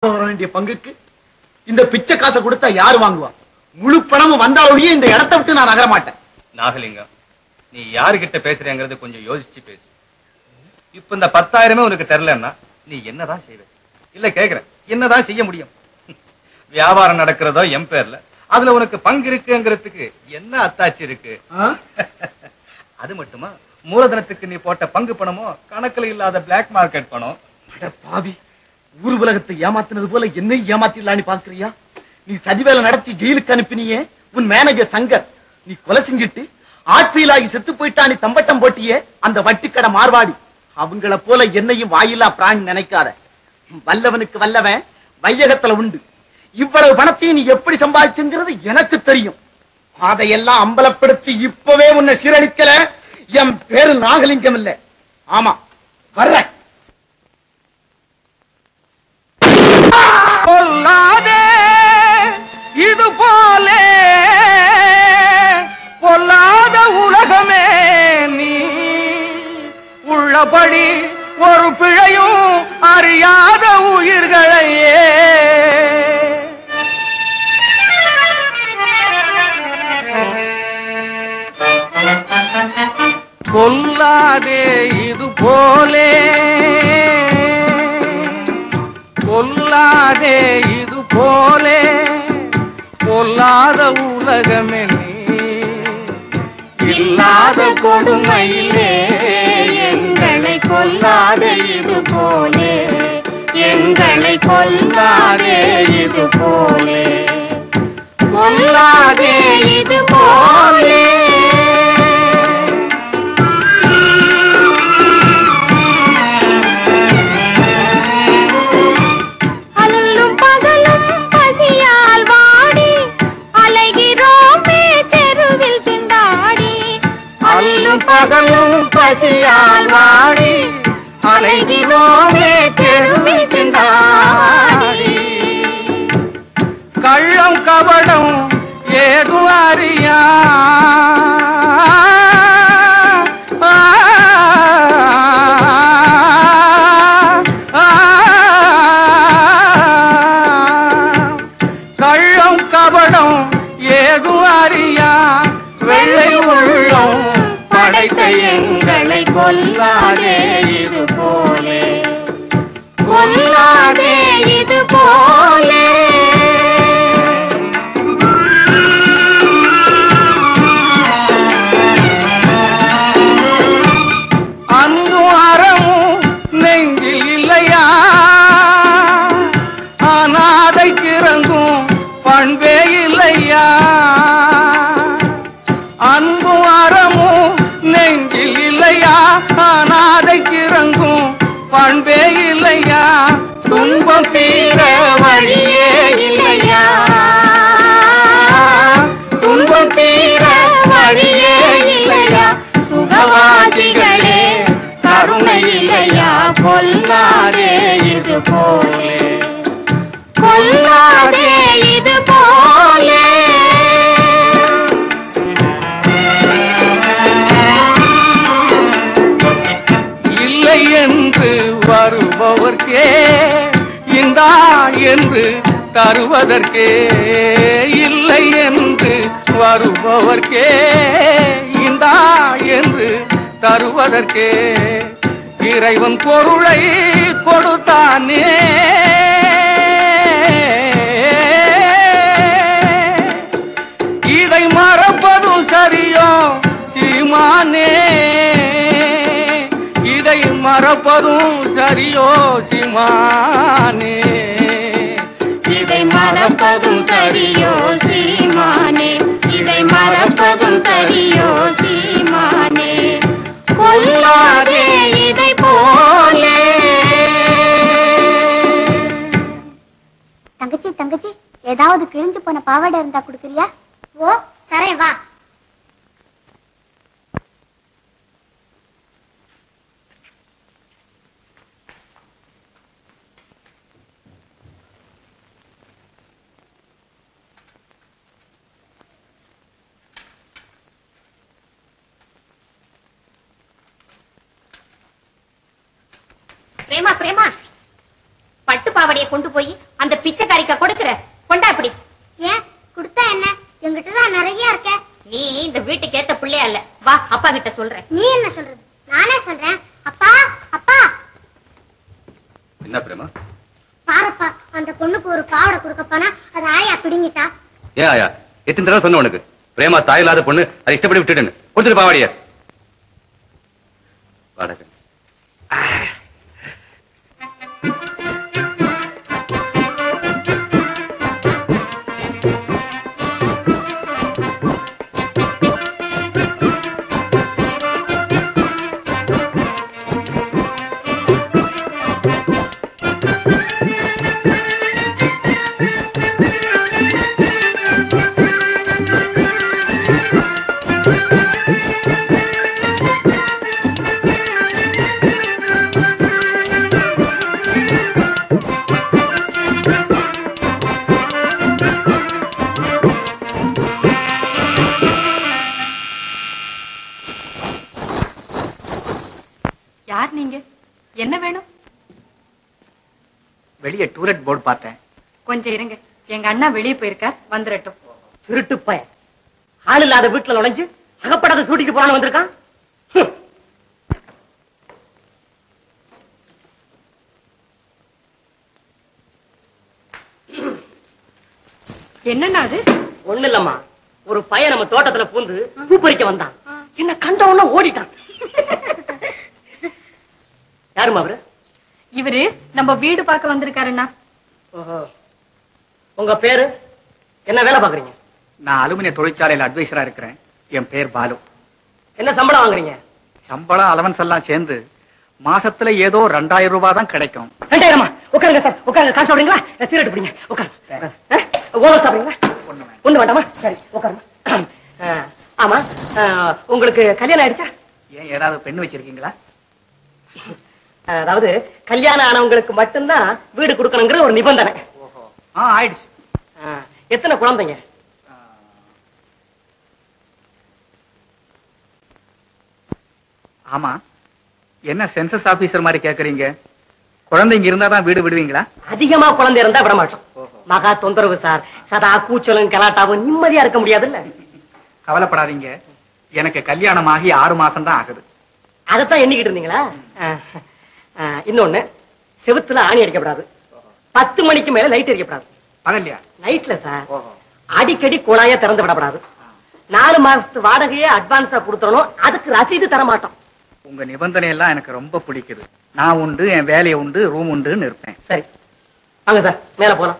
வர வேண்டிய பங்குக்கு இந்த பிச்சை காசை கொடுத்தா யாரு வாங்குவா முழு பணமும் வந்தாலொழிய இந்த இடத்தை விட்டு நான் நகர மாட்டேன் நாகலிங்கம் நீ யாருகிட்ட பேசுறேங்கிறது கொஞ்சம் யோசிச்சு பேசு இப்ப இந்த பத்தாயிரமே உனக்கு தெரியலன்னா நீ என்னதான் செய்வ இல்ல கேக்குறேன் என்னதான் செய்ய முடியும் வியாபாரம் நடக்கிறதோ என் பேர்ல அதுல உனக்கு பங்கு இருக்குங்கிறதுக்கு என்ன அத்தாச்சி இருக்கு ஆ? அது மட்டுமா மூலதனத்துக்கு நீ போட்ட பங்கு பணமோ கணக்குல இல்லாத பிளாக் மார்க்கெட் பணம் அட பாவி ஊர் உலகத்தை ஏமாத்தினது போல என்னை ஏமாத்திடலான்னு பாக்குறியா நீ சதிவேலை நடத்தி ஜெயிலுக்கு அனுப்பினியே உன் மேனேஜர் சங்கர் நீ கொலை செஞ்சுட்டு ஆட்பியலாகி செத்து போயிட்டா நீ தம்பட்டம் போட்டியே அந்த வட்டிக்கடை மார்வாடி அவங்கள போல என்னையும் வாயில்லா பிராணி நினைக்காத வல்லவனுக்கு வல்லவன் வையகத்துல உண்டு இவ்வளவு பணத்தையும் நீ எப்படி சம்பாதிச்சுங்கிறது எனக்கு தெரியும் அதையெல்லாம் அம்பலப்படுத்தி இப்பவே உன்னை சீரழிக்கல என் பேரு நாகலிங்கம் இல்ல ஆமா வர்றேன் பொல்லாதே இது போலே பொல்லாத உலகமே நீ உள்ளபடி ஒரு பிழையும் அறியாத உயிர்களையே கொல்லாதே இது போலே கொல்லாதே இது போலே பொல்லாத உலகமே நீ இல்லாத கொடுமையிலே எங்களை கொல்லாதே இது போலே எங்களை கொல்லாதே இது போலே கொல்லாதே இது போலே அல்லும் பகலும் பசியால் வாடி அலைகிறோமே தெருவில் திண்டாடி அல்லும் பகலும் பசியால் வாடி அலைகிறோமே தெருவில் திண்டாடி கள்ளம் கபடம் ஏதும் அறியா ஆ, ஆ, கள்ளம் கபடம் ஏதும் அறியா வெள்ளை உள்ளம் படைத்த எங்களை கொல்லாதே இது போலே கொல்லாதே இது போலே அன்பும் அறமும் நெஞ்சில் இல்லையா அனாதை கிறங்கும் பண்பே இல்லையா அன்பும் அறமும் நெஞ்சில் இல்லையா அனாதை கிறங்கும் பண்பே இல்லையா துன்பம் தீர வழியே இல்லையா துன்பம் தீர வழியே இல்லையா சுகவாதிகளே கருணை இல்லையா கொல்லாதே இது போலே கொல்லாதே இது போலே இல்லை என்று வருபவர்க்கே இந்தா என்று தருவதற்கே இல்லை என்று வருபவர்க்கே இந்தா என்று தருவதற்கே இறைவன் பொருளை கொடுத்தானே இதை மறப்பதும் சரியோ சீமானே இதை மறப்பதும் சரியோ சீமானே இதை மறப்பதும் சரியோ சீமானே இதை மறப்பதும் சரியோ சீமானே கொல்லாதே இதை போலே தங்கச்சி தங்கச்சி ஏதாவது கிழிஞ்சு போன பாவாடை இருந்தா குடுக்குறியா ஓ தரேன் வா பிரேமா பிரேமா பட்டு பட்டு பாவாடைய கொண்டு போய் அந்த பிச்சைக்காரிக்கா கொடுக்கிற கொண்டா இப்படி ஏன் கொடுத்தா என்ன என்கிட்ட தான் நிறைய இருக்க நீ இந்த வீட்டுக்கு ஏத்த பிள்ளையா இல்ல வா அப்பா கிட்ட சொல்றேன் நீ என்ன சொல்றது நானே சொல்றேன் அப்பா அப்பா என்ன பிரேமா பாருப்பா அந்த பொண்ணுக்கு ஒரு பாவாடை கொடுக்க போனா அது ஆயா பிடுங்கிட்டா ஏன் ஆயா எத்தனை தடவை சொன்ன உனக்கு பிரேமா தாய் இல்லாத பொண்ணு அதை இஷ்டப்படி விட்டுட்டேன்னு கொடுத்துட்டு பாவாடிய வாடகை யார் நீங்க என்ன வேணும் வெளியே டூலெட் போர்டு பார்த்தேன் கொஞ்சம் இருங்க எங்க அண்ணா வெளியே போயிருக்கார் வந்துடட்டும் திருட்டு பையன் ஆள் இல்லாத வீட்டுல நுழைஞ்சு அகப்படாத சூட்டிக்கு போறான்னு வந்திருக்கான் ஹம். என்னண்ணா அது ஒண்ணு இல்லம்மா ஒரு பையன் நம்ம தோட்டத்துல பூந்து பூ பறிக்க வந்தான் என்ன கண்ட உடனே ஓடிட்டான் யாருமா அவரு இவரு நம்ம வீடு பார்க்க வந்திருக்காருண்ணா ஓஹோ. உங்க பேரு என்ன வேலை பாக்குறீங்க நான் அலுமினிய தொழிற்சாலையில அட்வைசரா இருக்கிறேன் என் பேர் பாலு என்ன சம்பளம் வாங்குறீங்க சம்பளம் அலவன்ஸ் எல்லாம் சேர்ந்து மாசத்துல ஏதோ ரெண்டாயிரம் ரூபாய் தான் கிடைக்கும் ரெண்டாயிரமா உட்காருங்க சார் உட்காருங்க காசு சாப்பிடுங்களா சீரட் பிடிங்க உட்காரு ஓவர் சாப்பிடுங்களா ஒண்ணு வேண்டாமா சரி உட்காருங்க அஹ், ஆமா அஹ், உங்களுக்கு கல்யாணம் ஆயிடுச்சா ஏன் ஏதாவது பெண்ணு வச்சிருக்கீங்களா அஹ், அதாவது கல்யாணம் ஆனவங்களுக்கு மட்டும்தான் வீடு கொடுக்கணுங்கிற ஒரு நிபந்தனை ஆ ஆயிடுச்சு அஹ், எத்தனை குழந்தைங்க ஆமா என்ன சென்சஸ் ஆபீசர் மாதிரி கேக்குறீங்க குழந்தைங்க இருந்தா தான் வீடு விடுவீங்களா அதிகமா குழந்தை இருந்தா விட மாட்டோம் மகா தொந்தரவு சார் சதா கூச்சலும் கலாட்டாவும் நிம்மதியா இருக்க முடியாதுல்ல கவலைப்படாதீங்க எனக்கு கல்யாணம் ஆகி ஆறு மாசம் தான் ஆகுது அதைத்தான் எண்ணிக்கிட்டு இருந்தீங்களா அஹ், அஹ், இன்னொன்னு செவுத்துல ஆணி அடிக்கப்படாது பத்து மணிக்கு மேல லைட் எரிக்கப்படாது பகல்லையா நைட்ல சார் அடிக்கடி குழாய திறந்து விடப்படாது நாலு மாசத்து வாடகையே அட்வான்ஸா கொடுத்துறணும் அதுக்கு ரசீது தர மாட்டோம் உங்க நிபந்தனை எல்லாம் எனக்கு ரொம்ப பிடிக்குது நான் உண்டு என் வேலையை உண்டு ரூம் உண்டுன்னு இருப்பேன் சரி வாங்க சார் மேல போலாம்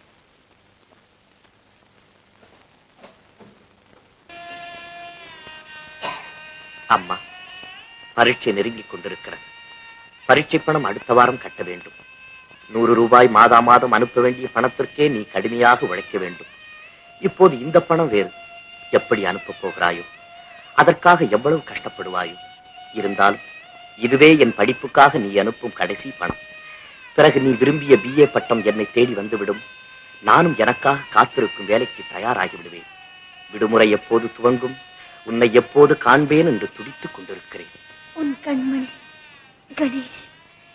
அம்மா பரீட்சை நெருங்கிக் கொண்டிருக்கிறது பரீட்சை பணம் அடுத்த வாரம் கட்ட வேண்டும் நூறு ரூபாய் மாதா மாதம் அனுப்ப வேண்டிய பணத்திற்கே நீ கடுமையாக உழைக்க வேண்டும் இப்போது இந்த பணம் வேறு எப்படி அனுப்பப் போகிறாயோ அதற்காக எவ்வளவு கஷ்டப்படுவாயோ இருந்தாலும் இதுவே என் படிப்புக்காக நீ அனுப்பும் கடைசி பணம் பிறகு நீ விரும்பிய பிஏ பட்டம் என்னை தேடி வந்துவிடும் நானும் எனக்காக காத்திருக்கும் வேலைக்கு தயாராகி விடுவேன் விடுமுறை எப்போது துவங்கும் உன்னை எப்போது காண்பேன் என்று துடித்துக் கொண்டிருக்கிறேன் உன் கண்மணி கணேஷ்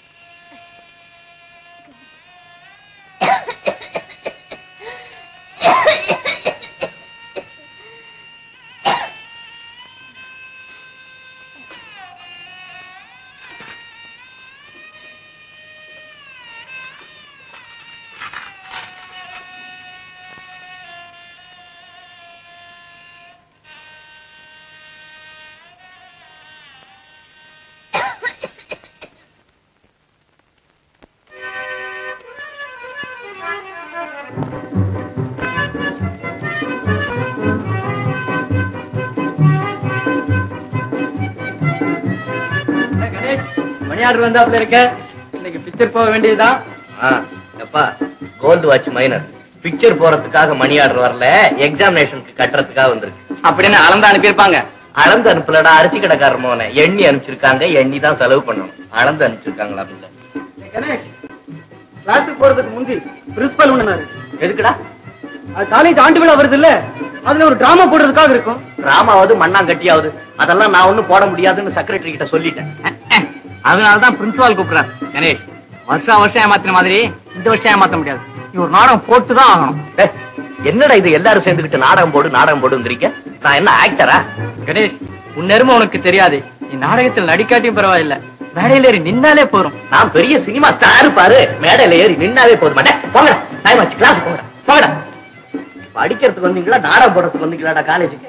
மணி ஆர்டர் வந்தாப்புல இருக்க இன்னைக்கு பிக்சர் போக வேண்டியதுதான் எப்பா கோல்டு வாட்ச் மைனர் பிக்சர் போறதுக்காக மணி ஆர்டர் வரல எக்ஸாமினேஷனுக்கு கட்டுறதுக்காக வந்திருக்கு அப்படின்னு அளந்து அனுப்பியிருப்பாங்க அளந்து அனுப்பலடா அரிசி கடைக்காரர் மோன எண்ணி அனுப்பிச்சிருக்காங்க எண்ணி தான் செலவு பண்ணணும் அளந்து அனுப்பிச்சிருக்காங்களா இல்ல கணேஷ் கிளாஸுக்கு போறதுக்கு முந்தி பிரின்சிபல் உண்ணனாரு எதுக்குடா அது காலேஜ் ஆண்டு விழா வருது இல்ல அதுல ஒரு டிராமா போடுறதுக்காக இருக்கும் டிராமாவது மண்ணாங்கட்டியாவது அதெல்லாம் நான் ஒண்ணும் போட முடியாதுன்னு செக்ரட்டரி கிட்ட சொல்லிட்டேன் அதனாலதான் பிரின்சிபால் கூப்பிடுறாரு கணேஷ் வருஷம் வருஷம் ஏமாத்தின மாதிரி இந்த வருஷம் ஏமாத்த முடியாது நீ ஒரு நாடகம் போட்டுதான் ஆகணும் டேய், என்னடா இது எல்லாரும் சேர்ந்துக்கிட்டு நாடகம் போடு நாடகம் போடுங்கிறீங்க நான் என்ன ஆக்டரா கணேஷ் உன் நேர்மை உனக்கு தெரியாது நீ நாடகத்தில் நடிக்காட்டியும் பரவாயில்ல மேடையில ஏறி நின்னாலே போறோம் நான் பெரிய சினிமா ஸ்டார் பாரு மேடையில ஏறி நின்னாவே போதும் மாட்டேன் போங்கடா டைம் ஆச்சு கிளாஸ் போங்கடா போங்கடா படிக்கிறதுக்கு வந்தீங்களா நாடகம் போடுறதுக்கு வந்தீங்களாடா காலேஜுக்கு